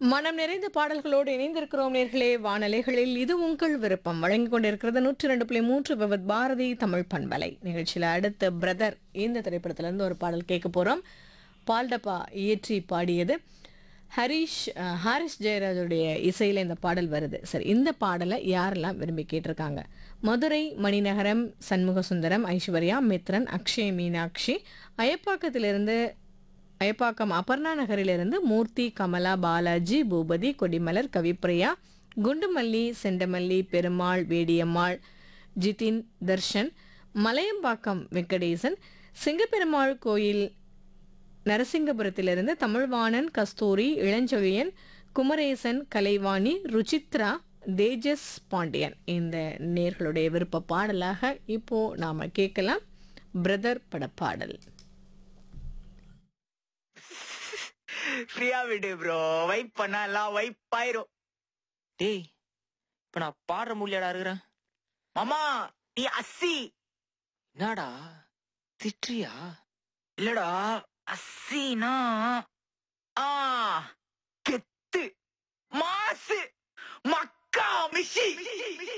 மனம் நிறைந்த பாடல்களோடு இணைந்திருக்கிறோம் நேர்களே வானலைகளில் இது உங்கள் விருப்பம் வழங்கிக் கொண்டிருக்கிறது நூற்றி ரெண்டு புள்ளி மூன்று விவத் பாரதி தமிழ் பண்பலை நிகழ்ச்சியில் அடுத்த பிரதர் இந்த திரைப்படத்துல இருந்து ஒரு பாடல் கேட்க போறோம் பால்டப்பா இயற்றி பாடியது ஹரிஷ் அஹ், ஹாரிஸ் ஜெயராஜுடைய இசையில் இந்த பாடல் வருது சரி இந்த பாடலை யாரெல்லாம் விரும்பி கேட்டிருக்காங்க மதுரை மணிநகரம் சண்முக சுந்தரம் ஐஸ்வர்யா மித்ரன் அக்ஷய் மீனாட்சி அயப்பாக்கத்திலிருந்து அயப்பாக்கம் அபர்ணா நகரிலிருந்து மூர்த்தி கமலா பாலாஜி பூபதி கொடிமலர் கவிப்பிரியா குண்டுமல்லி செண்டமல்லி பெருமாள் வேடியம்மாள் ஜிதின் தர்ஷன் மலையம்பாக்கம் வெங்கடேசன் சிங்கப்பெருமாள் கோயில் நரசிங்கபுரத்திலிருந்து தமிழ்வாணன் கஸ்தூரி இளஞ்செழியன் குமரேசன் கலைவாணி ருச்சித்ரா தேஜஸ் பாண்டியன் இந்த நேர்களுடைய விருப்ப பாடலாக இப்போ நாம கேட்கலாம் பிரதர் படப்பாடல் ஃப்ரீயா விடு ப்ரோ வைப் பண்ணா எல்லாம் வைப் ஆயிரும் டேய் இப்ப நான் பாடுற முடியாடா இருக்கிறேன் மாமா நீ அஸ்ஸி என்னடா திட்டுறியா இல்லடா அஸ்ஸினா ஆ கெத்து மாசு மக்கா மிஷி